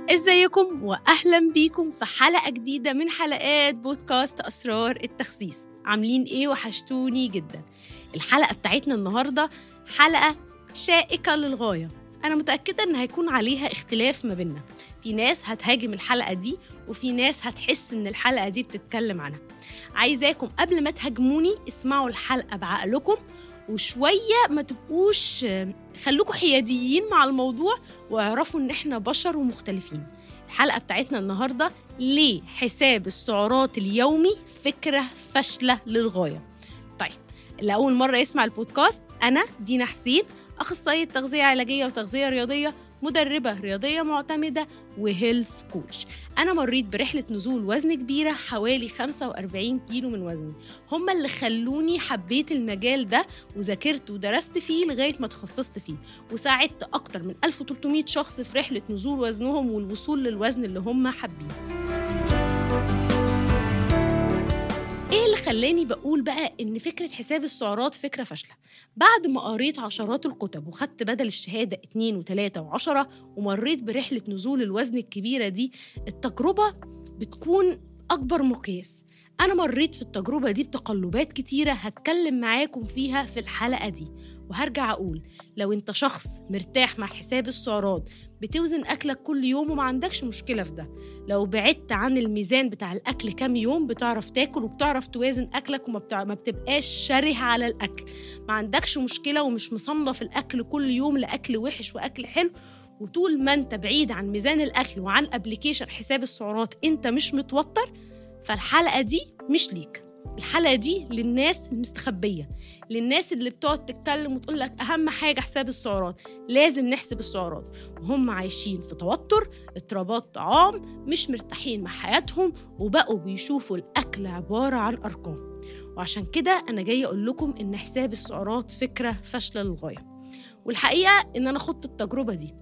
ازيكم واهلا بيكم في حلقه جديده من حلقات بودكاست اسرار التخسيس عاملين ايه وحشتوني جدا الحلقه بتاعتنا النهارده حلقه شائكه للغايه انا متاكده ان هيكون عليها اختلاف ما بيننا في ناس هتهاجم الحلقه دي وفي ناس هتحس ان الحلقه دي بتتكلم عنها عايزاكم قبل ما تهاجموني اسمعوا الحلقه بعقلكم وشويه ما تبقوش خلوكوا حياديين مع الموضوع واعرفوا ان احنا بشر ومختلفين الحلقه بتاعتنا النهارده ليه حساب السعرات اليومي فكره فاشله للغايه طيب اللي اول مره يسمع البودكاست انا دينا حسين اخصائيه تغذيه علاجيه وتغذيه رياضيه مدربة رياضية معتمدة وهيلث كوتش أنا مريت برحلة نزول وزن كبيرة حوالي 45 كيلو من وزني هما اللي خلوني حبيت المجال ده وذاكرت ودرست فيه لغاية ما تخصصت فيه وساعدت أكتر من 1300 شخص في رحلة نزول وزنهم والوصول للوزن اللي هم حابينه ايه اللي خلاني بقول بقى ان فكره حساب السعرات فكره فاشله بعد ما قريت عشرات الكتب وخدت بدل الشهاده اتنين وتلاته وعشرة ومريت برحله نزول الوزن الكبيره دي التجربه بتكون اكبر مقياس أنا مريت في التجربة دي بتقلبات كتيرة هتكلم معاكم فيها في الحلقة دي وهرجع أقول لو أنت شخص مرتاح مع حساب السعرات بتوزن أكلك كل يوم وما عندكش مشكلة في ده لو بعدت عن الميزان بتاع الأكل كام يوم بتعرف تاكل وبتعرف توازن أكلك وما بتع... ما بتبقاش شره على الأكل ما عندكش مشكلة ومش مصنف الأكل كل يوم لأكل وحش وأكل حلو وطول ما انت بعيد عن ميزان الاكل وعن ابلكيشن حساب السعرات انت مش متوتر فالحلقه دي مش ليك الحلقه دي للناس المستخبيه للناس اللي بتقعد تتكلم وتقول لك اهم حاجه حساب السعرات لازم نحسب السعرات وهم عايشين في توتر اضطرابات طعام مش مرتاحين مع حياتهم وبقوا بيشوفوا الاكل عباره عن ارقام وعشان كده انا جايه اقول لكم ان حساب السعرات فكره فاشله للغايه والحقيقه ان انا خدت التجربه دي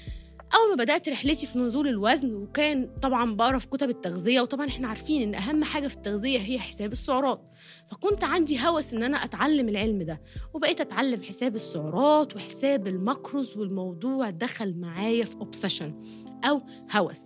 اول ما بدات رحلتي في نزول الوزن وكان طبعا بقرا في كتب التغذيه وطبعا احنا عارفين ان اهم حاجه في التغذيه هي حساب السعرات فكنت عندي هوس ان انا اتعلم العلم ده وبقيت اتعلم حساب السعرات وحساب الماكروز والموضوع دخل معايا في اوبسيشن او هوس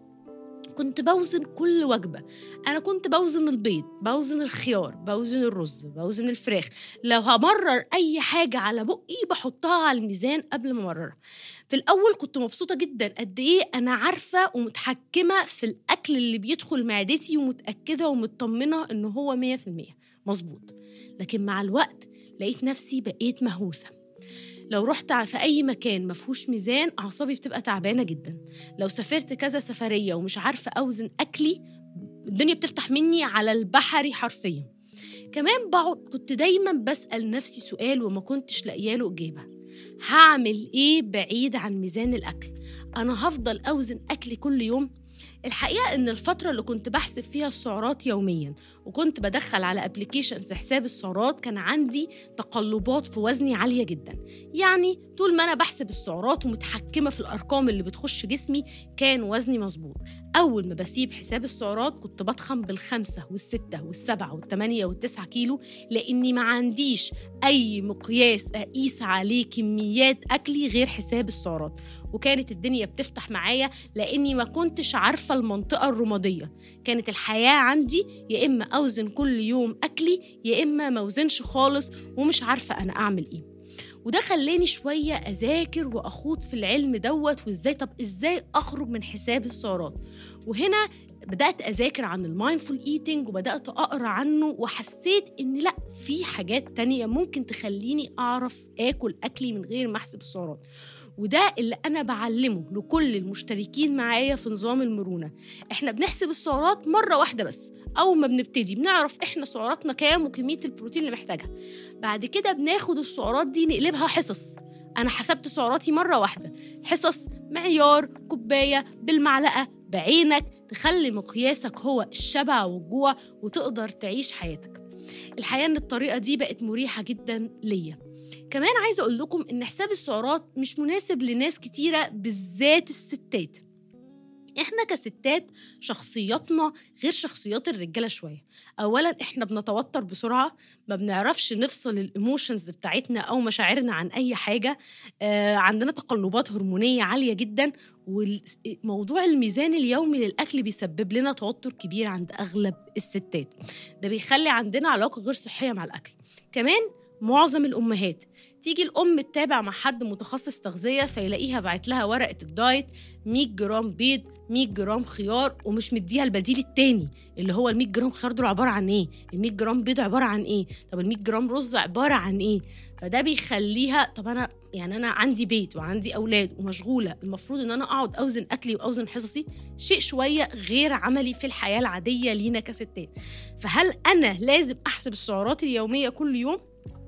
كنت بوزن كل وجبة أنا كنت بوزن البيض بوزن الخيار بوزن الرز بوزن الفراخ لو همرر أي حاجة على بقي بحطها على الميزان قبل ما أمررها في الأول كنت مبسوطة جدا قد إيه أنا عارفة ومتحكمة في الأكل اللي بيدخل معدتي ومتأكدة ومطمنة إن هو 100% مظبوط لكن مع الوقت لقيت نفسي بقيت مهووسة لو رحت في أي مكان مفهوش ميزان أعصابي بتبقى تعبانة جدا لو سافرت كذا سفرية ومش عارفة أوزن أكلي الدنيا بتفتح مني على البحري حرفيا كمان بقعد كنت دايما بسأل نفسي سؤال وما كنتش لاقياله إجابة هعمل إيه بعيد عن ميزان الأكل أنا هفضل أوزن أكلي كل يوم الحقيقة إن الفترة اللي كنت بحسب فيها السعرات يوميا وكنت بدخل على ابلكيشنز حساب السعرات كان عندي تقلبات في وزني عالية جدا يعني طول ما أنا بحسب السعرات ومتحكمة في الأرقام اللي بتخش جسمي كان وزني مظبوط أول ما بسيب حساب السعرات كنت بضخم بالخمسة والستة والسبعة والثمانية والتسعة كيلو لأني ما عنديش أي مقياس أقيس عليه كميات أكلي غير حساب السعرات وكانت الدنيا بتفتح معايا لأني ما كنتش عارفة المنطقة الرمادية كانت الحياة عندي يا إما أوزن كل يوم أكلي يا إما ما أوزنش خالص ومش عارفة أنا أعمل إيه وده خلاني شوية أذاكر وأخوض في العلم دوت وإزاي طب إزاي أخرج من حساب السعرات وهنا بدأت أذاكر عن المايندفول ايتنج وبدأت أقرأ عنه وحسيت إن لأ في حاجات تانية ممكن تخليني أعرف آكل أكلي من غير ما أحسب السعرات وده اللي انا بعلمه لكل المشتركين معايا في نظام المرونه احنا بنحسب السعرات مره واحده بس اول ما بنبتدي بنعرف احنا سعراتنا كام وكميه البروتين اللي محتاجها بعد كده بناخد السعرات دي نقلبها حصص انا حسبت سعراتي مره واحده حصص معيار كوبايه بالمعلقه بعينك تخلي مقياسك هو الشبع والجوع وتقدر تعيش حياتك الحقيقه ان الطريقه دي بقت مريحه جدا ليا كمان عايزه اقول لكم ان حساب السعرات مش مناسب لناس كتيره بالذات الستات احنا كستات شخصياتنا غير شخصيات الرجاله شويه اولا احنا بنتوتر بسرعه ما بنعرفش نفصل الايموشنز بتاعتنا او مشاعرنا عن اي حاجه آه عندنا تقلبات هرمونيه عاليه جدا وموضوع الميزان اليومي للاكل بيسبب لنا توتر كبير عند اغلب الستات ده بيخلي عندنا علاقه غير صحيه مع الاكل كمان معظم الامهات تيجي الام تتابع مع حد متخصص تغذيه فيلاقيها بعت لها ورقه الدايت 100 جرام بيض 100 جرام خيار ومش مديها البديل التاني اللي هو ال 100 جرام خيار دول عباره عن ايه ال 100 جرام بيض عباره عن ايه طب ال 100 جرام رز عباره عن ايه فده بيخليها طب انا يعني انا عندي بيت وعندي اولاد ومشغوله المفروض ان انا اقعد اوزن اكلي واوزن حصصي شيء شويه غير عملي في الحياه العاديه لينا كستات فهل انا لازم احسب السعرات اليوميه كل يوم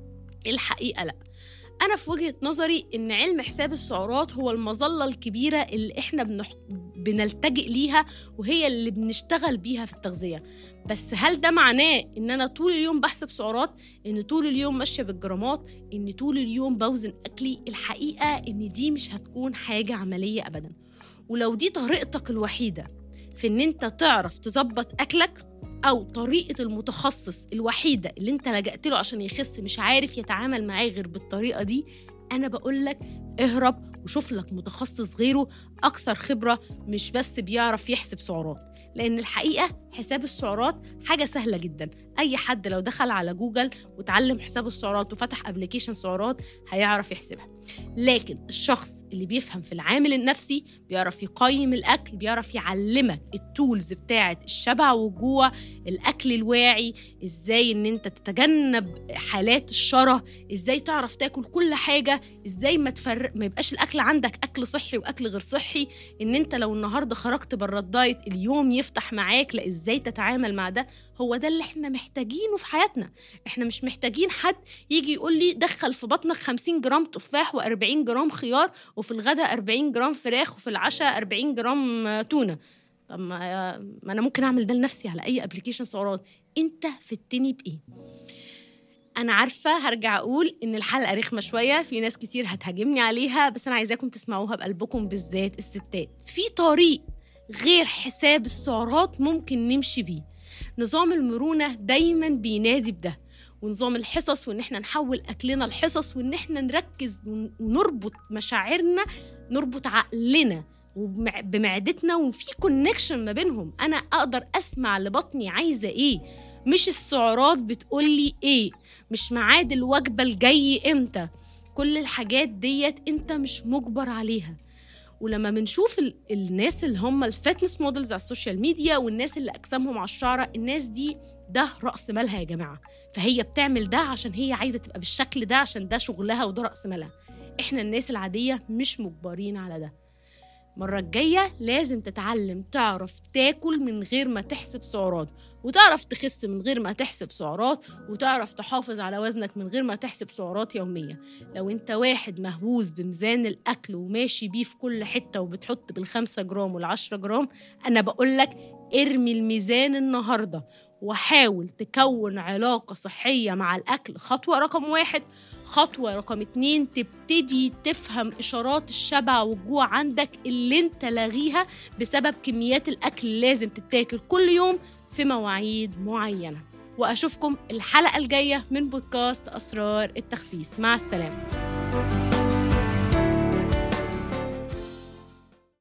الحقيقه لا انا في وجهه نظري ان علم حساب السعرات هو المظله الكبيره اللي احنا بنح... بنلتجئ ليها وهي اللي بنشتغل بيها في التغذيه بس هل ده معناه ان انا طول اليوم بحسب سعرات ان طول اليوم ماشيه بالجرامات ان طول اليوم بوزن اكلي الحقيقه ان دي مش هتكون حاجه عمليه ابدا ولو دي طريقتك الوحيده في ان انت تعرف تظبط اكلك او طريقه المتخصص الوحيده اللي انت لجأت له عشان يخس مش عارف يتعامل معاه غير بالطريقه دي انا بقول لك اهرب وشوف لك متخصص غيره اكثر خبره مش بس بيعرف يحسب سعرات لان الحقيقه حساب السعرات حاجه سهله جدا اي حد لو دخل على جوجل وتعلم حساب السعرات وفتح ابلكيشن سعرات هيعرف يحسبها لكن الشخص اللي بيفهم في العامل النفسي بيعرف يقيم الاكل بيعرف يعلمك التولز بتاعه الشبع والجوع الاكل الواعي ازاي ان انت تتجنب حالات الشره ازاي تعرف تاكل كل حاجه ازاي ما تفرق ما يبقاش الاكل عندك اكل صحي واكل غير صحي ان انت لو النهارده خرجت بره الدايت اليوم يفتح معاك لا ازاي تتعامل مع ده هو ده اللي احنا محتاجينه في حياتنا احنا مش محتاجين حد يجي يقول لي دخل في بطنك 50 جرام تفاح و40 جرام خيار وفي الغداء 40 جرام فراخ وفي العشاء 40 جرام تونه طب ما ما انا ممكن اعمل ده لنفسي على اي ابلكيشن سعرات انت فتني بايه انا عارفه هرجع اقول ان الحلقه رخمه شويه في ناس كتير هتهاجمني عليها بس انا عايزاكم تسمعوها بقلبكم بالذات الستات في طريق غير حساب السعرات ممكن نمشي بيه نظام المرونه دايما بينادي بده ونظام الحصص وان احنا نحول اكلنا لحصص وان احنا نركز ونربط مشاعرنا نربط عقلنا بمعدتنا وفي كونكشن ما بينهم انا اقدر اسمع لبطني عايزه ايه مش السعرات بتقولي ايه مش ميعاد الوجبه الجاي امتى كل الحاجات ديت انت مش مجبر عليها ولما بنشوف الناس اللي هم الفتنس مودلز على السوشيال ميديا والناس اللي اجسامهم على الشعره الناس دي ده راس مالها يا جماعه فهي بتعمل ده عشان هي عايزه تبقى بالشكل ده عشان ده شغلها وده راس مالها احنا الناس العاديه مش مجبرين على ده المرة الجاية لازم تتعلم تعرف تاكل من غير ما تحسب سعرات وتعرف تخس من غير ما تحسب سعرات وتعرف تحافظ على وزنك من غير ما تحسب سعرات يومية لو انت واحد مهووس بميزان الأكل وماشي بيه في كل حتة وبتحط بالخمسة جرام والعشرة جرام أنا بقولك ارمي الميزان النهاردة وحاول تكون علاقة صحية مع الأكل خطوة رقم واحد خطوة رقم اتنين تبتدي تفهم إشارات الشبع والجوع عندك اللي انت لاغيها بسبب كميات الأكل اللي لازم تتاكل كل يوم في مواعيد معينة وأشوفكم الحلقة الجاية من بودكاست أسرار التخسيس مع السلامة